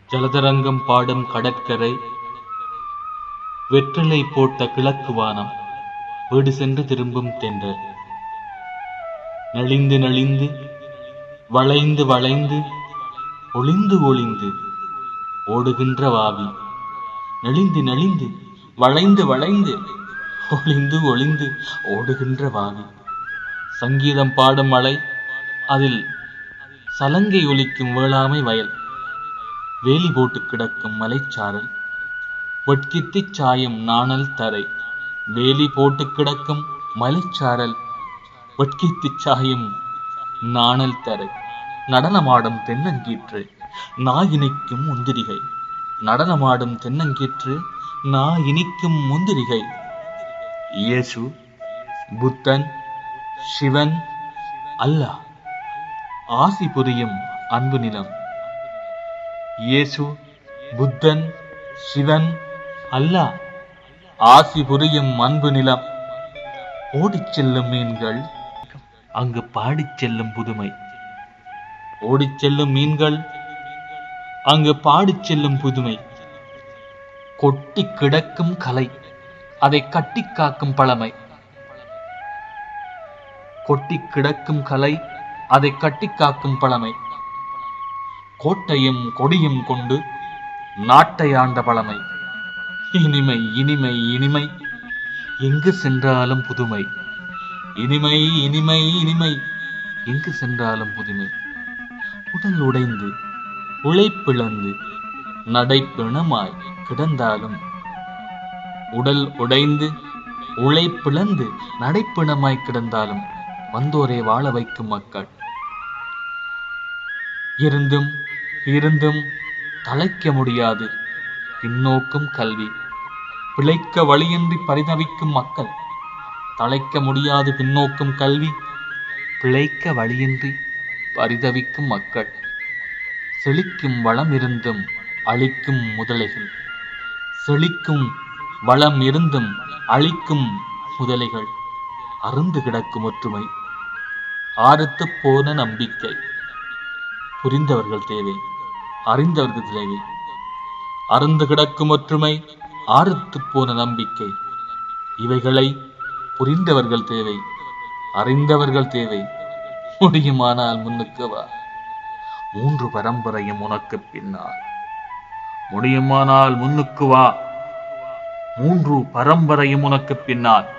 ஜலதரங்கம் பாடும் கடற்கரை வெற்றிலை போட்ட கிழக்கு வானம் வீடு சென்று திரும்பும் தென்றல் நெளிந்து நெளிந்து வளைந்து வளைந்து ஒளிந்து ஒளிந்து ஓடுகின்ற வாவி நெளிந்து நெளிந்து வளைந்து வளைந்து ஒளிந்து ஒளிந்து ஓடுகின்ற வாவி சங்கீதம் பாடும் மலை அதில் சலங்கை ஒலிக்கும் வேளாமை வயல் வேலி போட்டு கிடக்கும் மலைச்சாரல் வெட்கித்திச் சாயும் நாணல் தரை வேலி போட்டு கிடக்கும் மலைச்சாரல் வெட்கித்திச் சாயும் நாணல் தரை நடனமாடும் தென்னங்கீற்று நாயினிக்கும் முந்திரிகை நடனமாடும் தென்னங்கீற்று நாயினிக்கும் முந்திரிகை இயேசு புத்தன் சிவன் அல்லாஹ் ஆசி புரியும் அன்பு நிலம் இயேசு புத்தன் சிவன் அல்லாஹ் ஆசி புரியும் அன்பு நிலம் ஓடிச் செல்லும் மீன்கள் அங்கு பாடிச் செல்லும் புதுமை ஓடிச் செல்லும் மீன்கள் அங்கு பாடிச் செல்லும் புதுமை கொட்டி கிடக்கும் கலை அதை கட்டி காக்கும் பழமை கொட்டி கிடக்கும் கலை அதை கட்டி காக்கும் பழமை கோட்டையும் கொடியும் கொண்டு நாட்டை ஆண்ட பழமை இனிமை இனிமை இனிமை எங்கு சென்றாலும் புதுமை இனிமை இனிமை இனிமை எங்கு சென்றாலும் புதுமை உடல் உடைந்து உழைப்பிழந்து நடைப்பிணமாய் கிடந்தாலும் உடல் உடைந்து உழைப்பிழந்து நடைப்பிணமாய் கிடந்தாலும் வந்தோரை வாழ வைக்கும் மக்கள் இருந்தும் இருந்தும் தழைக்க முடியாது பின்னோக்கும் கல்வி பிழைக்க வழியின்றி பரிதவிக்கும் மக்கள் தழைக்க முடியாது பின்னோக்கும் கல்வி பிழைக்க வழியின்றி பரிதவிக்கும் மக்கள் செழிக்கும் வளம் இருந்தும் அழிக்கும் முதலைகள் செழிக்கும் வளம் இருந்தும் அழிக்கும் முதலைகள் அருந்து கிடக்கும் ஒற்றுமை ஆறுத்து போன நம்பிக்கை புரிந்தவர்கள் தேவை அறிந்தவர்கள் தேவை அருந்து கிடக்கும் ஒற்றுமை ஆறுத்து போன நம்பிக்கை இவைகளை புரிந்தவர்கள் தேவை அறிந்தவர்கள் தேவை முடியுமானால் முன்னுக்கு வா மூன்று பரம்பரையும் உனக்கு பின்னால் முடியுமானால் முன்னுக்கு வா மூன்று பரம்பரையும் உனக்கு பின்னால்